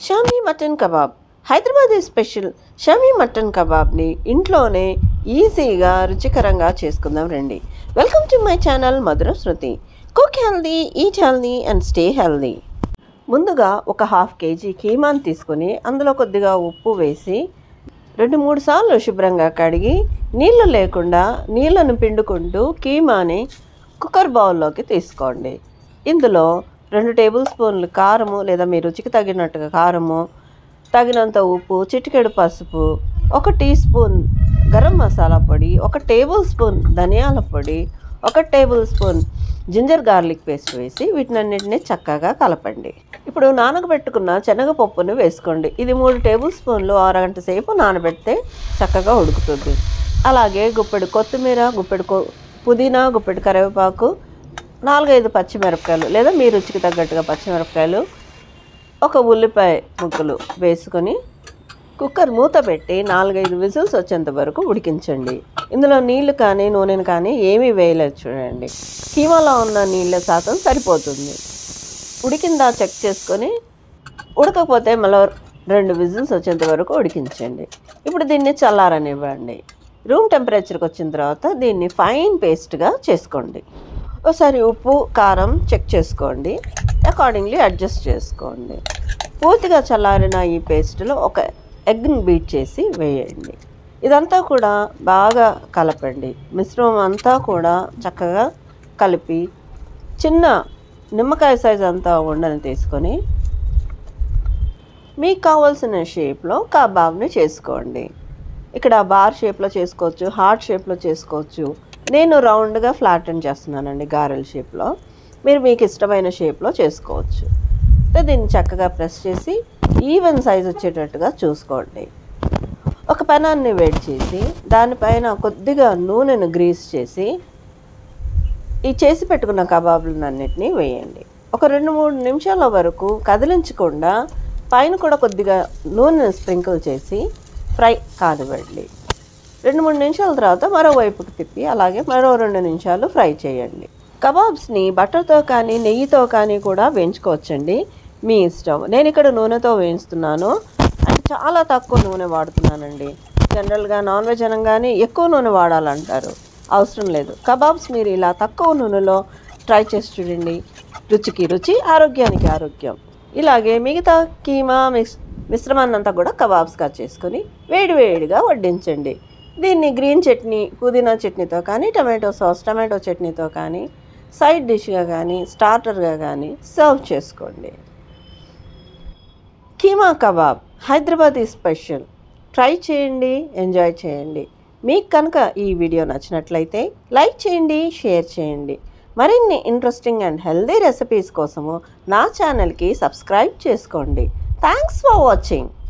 Xiaomi mutton kebab Hyderabadi special shami mutton కబాబ్ని ఇంట్లోనే ఈజీగా రుచికరంగా చేసుకుందాం రండి welcome to my channel Madhura Shruti cook healthy eat healthy and stay healthy ముందుగా ఒక హాఫ్ కేజీ కీమాని తీసుకొని అందులో కొద్దిగా ఉప్పు వేసి రెండు మూడు సార్లు శుభ్రంగా కడిగి నీళ్లు లేకుండా నీళ్లను పిండుకుంటూ కీమాని కుక్కర్ బౌల్లోకి తీసుకోండి ఇందులో రెండు టేబుల్ స్పూన్లు కారము లేదా మీ రుచికి తగినట్టుగా కారము తగినంత ఉప్పు చిటికెడు పసుపు ఒక టీ స్పూన్ గరం మసాలా పొడి ఒక టేబుల్ స్పూన్ ధనియాల పొడి ఒక tablespoon ginger garlic paste వేసి వీటినన్నింటినీ చక్కగా కలపండి ఇప్పుడు నానబెట్టుకున్న శనగపప్పును వేసుకోండి ఇది మూడు టేబుల్ స్పూన్లు అరగంట సేపు నానబెడితే చక్కగా ఉడుకుతుంది అలాగే గుప్పెడు కొత్తిమీర గుప్పెడు కొ- పుదీనా గుప్పెడు కరివేపాకు నాలుగైదు పచ్చిమిరపకాయలు లేదా మీ రుచికి తగ్గట్టుగా పచ్చిమిరపకాయలు ఒక ఉల్లిపాయ ముక్కలు వేసుకొని కుక్కర్ మూత పెట్టి నాలుగైదు విజిల్స్ వచ్చేంత వరకు ఉడికించండి ఇందులో నీళ్లు కానీ నూనెను కానీ ఏమీ వేయలేదు చూడండి కీమాలో ఉన్న నీళ్ళ శాతం సరిపోతుంది ఉడికిందా చెక్ చేసుకొని ఉడకపోతే మళ్ళీ రెండు విజిల్స్ వచ్చేంత వరకు ఉడికించండి ఇప్పుడు దీన్ని చల్లారనివ్వండి రూమ్ టెంపరేచర్కి వచ్చిన తర్వాత దీన్ని ఫైన్ పేస్ట్గా చేసుకోండి ఒకసారి ఉప్పు కారం చెక్ చేసుకోండి అకార్డింగ్లీ అడ్జస్ట్ చేసుకోండి పూర్తిగా చల్లారిన ఈ పేస్ట్లో ఒక ఎగ్ని బీట్ చేసి వేయండి ఇదంతా కూడా బాగా కలపండి మిశ్రమం అంతా కూడా చక్కగా కలిపి చిన్న నిమ్మకాయ సైజ్ అంతా ఉండని తీసుకొని మీకు కావాల్సిన షేప్లో కబాబ్ని చేసుకోండి ఇక్కడ బార్ షేప్లో చేసుకోవచ్చు హార్ట్ షేప్లో చేసుకోవచ్చు నేను రౌండ్గా ఫ్లాటన్ చేస్తున్నానండి గారెల షేప్లో మీరు మీకు ఇష్టమైన షేప్లో చేసుకోవచ్చు అయితే దీన్ని చక్కగా ప్రెస్ చేసి ఈవెన్ సైజ్ వచ్చేటట్టుగా చూసుకోండి ఒక పెనాన్ని వేడి చేసి దానిపైన కొద్దిగా నూనెను గ్రీస్ చేసి ఈ చేసి పెట్టుకున్న కబాబులన్నింటినీ వేయండి ఒక రెండు మూడు నిమిషాల వరకు కదిలించకుండా పైన కూడా కొద్దిగా నూనెను స్ప్రింకిల్ చేసి ఫ్రై కానివ్వండి రెండు మూడు నిమిషాల తర్వాత మరోవైపుకి తిప్పి అలాగే మరో రెండు నిమిషాలు ఫ్రై చేయండి కబాబ్స్ని బటర్తో కానీ నెయ్యితో కానీ కూడా వేయించుకోవచ్చండి మీ ఇష్టం నేను ఇక్కడ నూనెతో వేయిస్తున్నాను అంటే చాలా తక్కువ నూనె వాడుతున్నానండి జనరల్గా నాన్ వెజ్ అనగానే ఎక్కువ నూనె వాడాలంటారు అవసరం లేదు కబాబ్స్ మీరు ఇలా తక్కువ నూనెలో ట్రై చేసి చూడండి రుచికి రుచి ఆరోగ్యానికి ఆరోగ్యం ఇలాగే మిగతా కీమా మిక్స్ మిశ్రమాన్ని అంతా కూడా కబాబ్స్గా చేసుకొని వేడి వేడిగా వడ్డించండి దీన్ని గ్రీన్ చట్నీ పుదీనా చట్నీతో కానీ టమాటో సాస్ టమాటో చట్నీతో కానీ సైడ్ డిష్గా కానీ స్టార్టర్గా కానీ సర్వ్ చేసుకోండి కీమా కబాబ్ హైదరాబాదీ స్పెషల్ ట్రై చేయండి ఎంజాయ్ చేయండి మీకు కనుక ఈ వీడియో నచ్చినట్లయితే లైక్ చేయండి షేర్ చేయండి మరిన్ని ఇంట్రెస్టింగ్ అండ్ హెల్దీ రెసిపీస్ కోసము నా ఛానల్కి సబ్స్క్రైబ్ చేసుకోండి థ్యాంక్స్ ఫర్ వాచింగ్